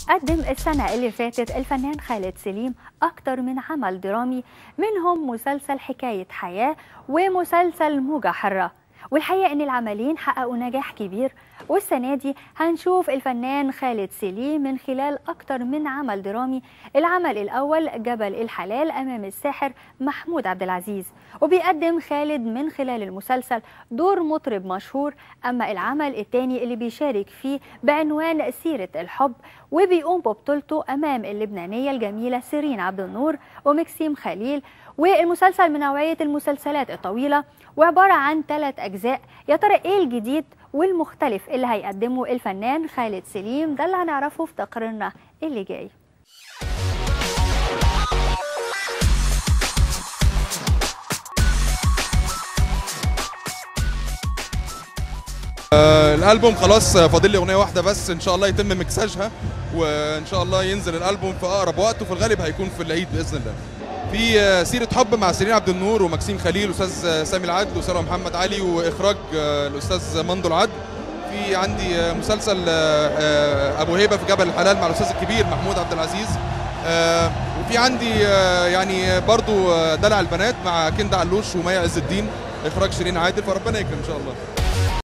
قدم السنة اللي فاتت الفنان خالد سليم أكتر من عمل درامي منهم مسلسل حكاية حياة ومسلسل موجة حرة والحقيقة إن العملين حققوا نجاح كبير والسنة دي هنشوف الفنان خالد سليم من خلال أكتر من عمل درامي العمل الأول جبل الحلال أمام الساحر محمود عبد العزيز وبيقدم خالد من خلال المسلسل دور مطرب مشهور أما العمل الثاني اللي بيشارك فيه بعنوان سيرة الحب وبيقوم ببطولته أمام اللبنانية الجميلة سيرين عبد النور ومكسيم خليل والمسلسل من نوعية المسلسلات الطويلة وعبارة عن ثلاث أجزاء يا ترى إيه الجديد والمختلف اللي هيقدمه الفنان خالد سليم ده اللي هنعرفه في تقريرنا اللي جاي آه، الالبوم خلاص فاضل لي اغنيه واحده بس ان شاء الله يتم مكساجها وان شاء الله ينزل الالبوم في اقرب وقت وفي الغالب هيكون في العيد باذن الله في آه، سيره حب مع سيرين عبد النور ومكسيم خليل استاذ آه، سامي العدل وساره محمد علي واخراج آه، الاستاذ مندو العدل في عندي آه، مسلسل آه، آه، ابو هيبه في جبل الحلال مع الاستاذ الكبير محمود عبد العزيز آه، وفي عندي آه، يعني برضو آه، دلع البنات مع كندا علوش ومي عز الدين اخراج شيرين عادل فربنا يكرم ان شاء الله